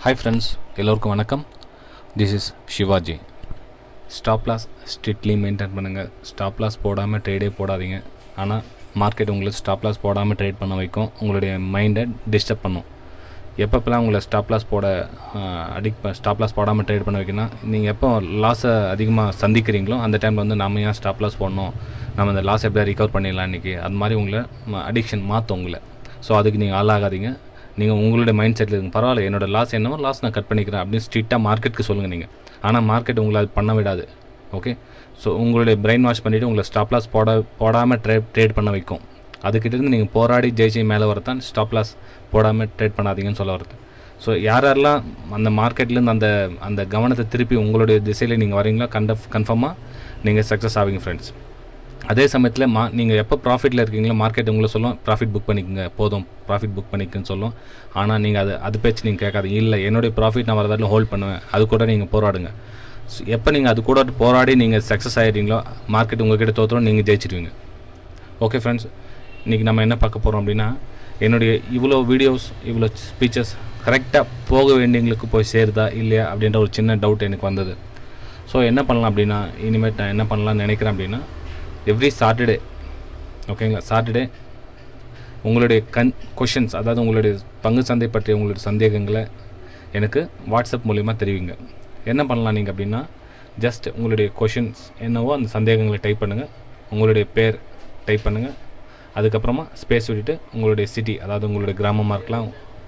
hi friends எல்லோருக்கும் வணக்கம் this is Shivaji stop loss strictly maintain பண்ணுங்கள் ஸ்டாப் லாஸ் போடாமல் ட்ரேடே போடாதீங்க ஆனால் மார்க்கெட் உங்களுக்கு ஸ்டாப் லாஸ் போடாமல் ட்ரேட் பண்ண வைக்கும் உங்களுடைய மைண்டை டிஸ்டர்ப் பண்ணும் எப்பப்பெல்லாம் உங்களை ஸ்டாப் லாஸ் போட அடிக் ஸ்டாப் லாஸ் போடாமல் ட்ரேட் பண்ண வைக்கணும் நீங்கள் எப்போ லாஸை அதிகமாக சந்திக்கிறீங்களோ அந்த டைமில் வந்து நம்ம ஏன் ஸ்டாப் லாஸ் போடணும் நம்ம அந்த லாஸ் எப்படியா ரிகவர் பண்ணிடலாம் இன்றைக்கி அது மாதிரி உங்களை அடிக்ஷன் மாற்றும் உங்களை ஸோ அதுக்கு நீங்கள் ஆளாகாதீங்க நீங்கள் உங்களுடைய மைண்ட் செட்டில் இருங்க பரவாயில்ல என்னோட லாஸ் என்னவோ லாஸ் நான் கட் பண்ணிக்கிறேன் அப்படின்னு ஸ்ட்ரிக்டாக மார்க்கெட்டுக்கு சொல்லுங்கள் நீங்கள் ஆனால் மார்க்கெட் உங்களை அது பண்ண விடாது ஓகே ஸோ உங்களுடைய பிரெயின் வாஷ் பண்ணிவிட்டு உங்களை ஸ்டாப் லாஸ் போட போடாமல் ட்ரே ட்ரேட் பண்ண வைக்கும் அதுக்கிட்டேருந்து நீங்கள் போராடி ஜெயிச்சு மேலே வரத்தான் ஸ்டாப் லாஸ் போடாமல் ட்ரேட் பண்ணாதீங்கன்னு சொல்ல வருது ஸோ யார் யாரெல்லாம் அந்த மார்க்கெட்லேருந்து அந்த அந்த கவனத்தை திருப்பி உங்களுடைய திசையில் நீங்கள் வரீங்களோ கண்ட கன்ஃபார்மாக நீங்கள் சக்ஸஸ் ஆவீங்க ஃப்ரெண்ட்ஸ் அதே சமயத்தில் மா நீங்கள் எப்போ ப்ராஃபிட்டில் இருக்கீங்களோ மார்க்கெட் உங்களை சொல்லும் ப்ராஃபிட் புக் பண்ணிக்கோங்க போதும் ப்ராஃபிட் புக் பண்ணிக்கன்னு சொல்லும் ஆனால் நீங்கள் அது அது பேச்சு நீங்கள் கேட்காதீங்க இல்லை என்னுடைய ப்ராஃபிட் நான் வரதாலும் ஹோல்ட் பண்ணுவேன் அது கூட நீங்கள் போராடுங்க ஸோ எப்போ நீங்கள் அது கூட போராடி நீங்கள் சக்ஸஸ் ஆகிடுறீங்களோ மார்க்கெட் உங்கள்கிட்ட தோற்றுரும் நீங்கள் ஜெயிச்சிடுவீங்க ஓகே ஃப்ரெண்ட்ஸ் இன்றைக்கி நம்ம என்ன பார்க்க போகிறோம் அப்படின்னா என்னுடைய இவ்வளோ வீடியோஸ் இவ்வளோ ஸ்பீச்சஸ் கரெக்டாக போக வேண்டியவங்களுக்கு போய் சேருதா இல்லையா அப்படின்ற ஒரு சின்ன டவுட் எனக்கு வந்தது ஸோ என்ன பண்ணலாம் அப்படின்னா இனிமேட் நான் என்ன பண்ணலாம்னு நினைக்கிறேன் அப்படின்னா எவ்ரி சாட்டர்டே ஓகேங்களா சாட்டர்டே உங்களுடைய கன் கொஷின்ஸ் அதாவது உங்களுடைய பங்கு சந்தை பற்றிய உங்களுடைய சந்தேகங்களை எனக்கு வாட்ஸ்அப் மூலிமா தெரிவிங்க என்ன பண்ணலாம் நீங்கள் அப்படின்னா ஜஸ்ட் உங்களுடைய கொஷின்ஸ் என்னவோ அந்த சந்தேகங்களை டைப் பண்ணுங்கள் உங்களுடைய பேர் டைப் பண்ணுங்கள் அதுக்கப்புறமா ஸ்பேஸ் விட்டுட்டு உங்களுடைய சிட்டி அதாவது உங்களுடைய கிராமமாக இருக்கலாம்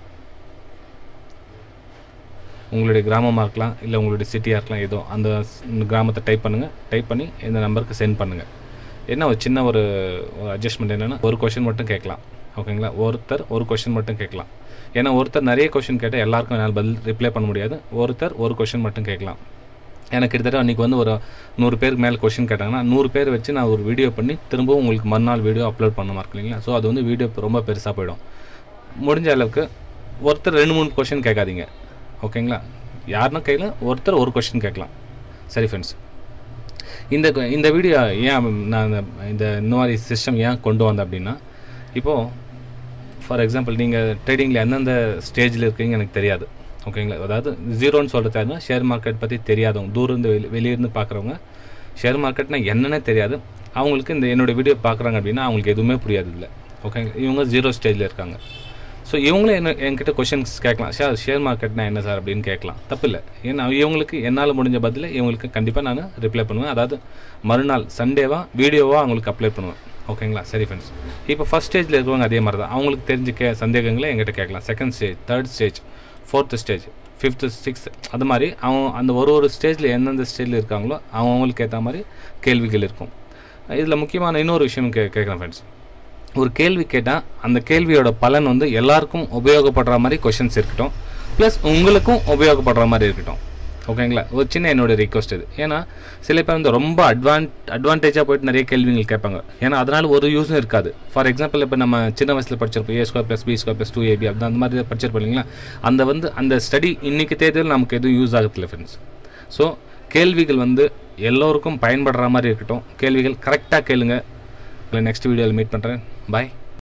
உங்களுடைய கிராமமாக இருக்கலாம் இல்லை உங்களுடைய சிட்டியாக இருக்கலாம் ஏதோ அந்த கிராமத்தை டைப் பண்ணுங்கள் டைப் பண்ணி இந்த நம்பருக்கு சென்ட் பண்ணுங்கள் என்ன ஒரு சின்ன ஒரு அட்ஜஸ்ட்மெண்ட் என்னென்னா ஒரு கொஷின் மட்டும் கேட்கலாம் ஓகேங்களா ஒருத்தர் ஒரு கொஷின் மட்டும் கேட்கலாம் ஏன்னா ஒருத்தர் நிறைய கொஷின் கேட்டால் எல்லாருக்கும் என்னால் பதில் ரிப்ளை பண்ண முடியாது ஒருத்தர் ஒரு கொஷின் மட்டும் கேட்கலாம் எனக்கு கிட்டத்தட்ட அன்றைக்கி வந்து ஒரு நூறு பேருக்கு மேலே கொஷின் கேட்டாங்கன்னா நூறு பேர் வச்சு நான் ஒரு வீடியோ பண்ணி திரும்பவும் உங்களுக்கு மறுநாள் வீடியோ அப்லோட் பண்ண மாதிரி இல்லைங்களா ஸோ அது வந்து வீடியோ ரொம்ப பெருசாக போயிடும் முடிஞ்ச அளவுக்கு ஒருத்தர் ரெண்டு மூணு கொஷின் கேட்காதீங்க ஓகேங்களா யாருன்னா கையில் ஒருத்தர் ஒரு கொஷின் கேட்கலாம் சரி ஃப்ரெண்ட்ஸ் இந்த இந்த வீடியோ ஏன் நான் இந்த இந்த மாதிரி சிஸ்டம் ஏன் கொண்டு வந்தேன் அப்படின்னா இப்போது ஃபார் எக்ஸாம்பிள் நீங்கள் ட்ரேடிங்கில் எந்தெந்த ஸ்டேஜில் இருக்கீங்க எனக்கு தெரியாது ஓகேங்களா அதாவது ஜீரோன்னு சொல்கிறது ஷேர் மார்க்கெட் பற்றி தெரியாதவங்க தூரம் வெளி வெளியிருந்து பார்க்குறவங்க ஷேர் மார்க்கெட்னா என்னென்னே தெரியாது அவங்களுக்கு இந்த என்னோடய வீடியோ பார்க்குறாங்க அப்படின்னா அவங்களுக்கு எதுவுமே புரியாது இல்லை ஓகேங்களா இவங்க ஜீரோ ஸ்டேஜில் இருக்காங்க ஸோ இவங்களும் என்ன என்கிட்ட கொஷின்ஸ் கேட்கலாம் ஷேர் ஷேர் மார்க்கெட்னா என்ன சார் அப்படின்னு கேட்கலாம் தப்பில்லை ஏன்னா இவங்களுக்கு என்னால் முடிஞ்ச பதில் இவங்களுக்கு கண்டிப்பாக நான் ரிப்ளை பண்ணுவேன் அதாவது மறுநாள் சண்டேவாக வீடியோவாக அவங்களுக்கு அப்ளை பண்ணுவேன் ஓகேங்களா சரி ஃப்ரெண்ட்ஸ் இப்போ ஃபஸ்ட் ஸ்டேஜில் இருக்கிறவங்க அதே மாதிரி தான் அவங்களுக்கு தெரிஞ்ச கே சந்தேகங்களை எங்கிட்ட கேட்கலாம் second stage third stage fourth stage fifth sixth அது மாதிரி அவங்க அந்த ஒரு ஒரு ஸ்டேஜில் எந்தெந்த ஸ்டேஜில் இருக்காங்களோ அவங்களுக்கு ஏற்ற மாதிரி கேள்விகள் இருக்கும் இதில் முக்கியமான இன்னொரு விஷயம் கே கேட்குறேன் ஃப்ரெண்ட்ஸ் ஒரு கேள்வி கேட்டால் அந்த கேள்வியோட பலன் வந்து எல்லாருக்கும் உபயோகப்படுற மாதிரி கொஷின்ஸ் இருக்கட்டும் ப்ளஸ் உங்களுக்கும் உபயோகப்படுற மாதிரி இருக்கட்டும் ஓகேங்களா ஒரு சின்ன என்னோட ரிக்வஸ்ட் இது ஏன்னா சில பேர் வந்து ரொம்ப அட்வான் அட்வான்டேஜாக போயிட்டு நிறைய கேள்விகள் கேட்பாங்க ஏன்னா அதனால் ஒரு யூஸும் இருக்காது ஃபார் எக்ஸாம்பிள் இப்போ நம்ம சின்ன வயசில் படிச்சிருப்போம் A square plus B square plus two AB அப்படி அந்த மாதிரி படிச்சிருப்போம் இல்லைங்களா அந்த வந்து அந்த ஸ்டடி இன்றைக்கி தேதியில் நமக்கு எதுவும் யூஸ் ஆகத்தில்ல ஃப்ரெண்ட்ஸ் ஸோ கேள்விகள் வந்து எல்லோருக்கும் பயன்படுற மாதிரி இருக்கட்டும் கேள்விகள் கரெக்டாக கேளுங்க உங்களை நெக்ஸ்ட் வீடியோவில் மீட் பண்ணுறேன் பாய்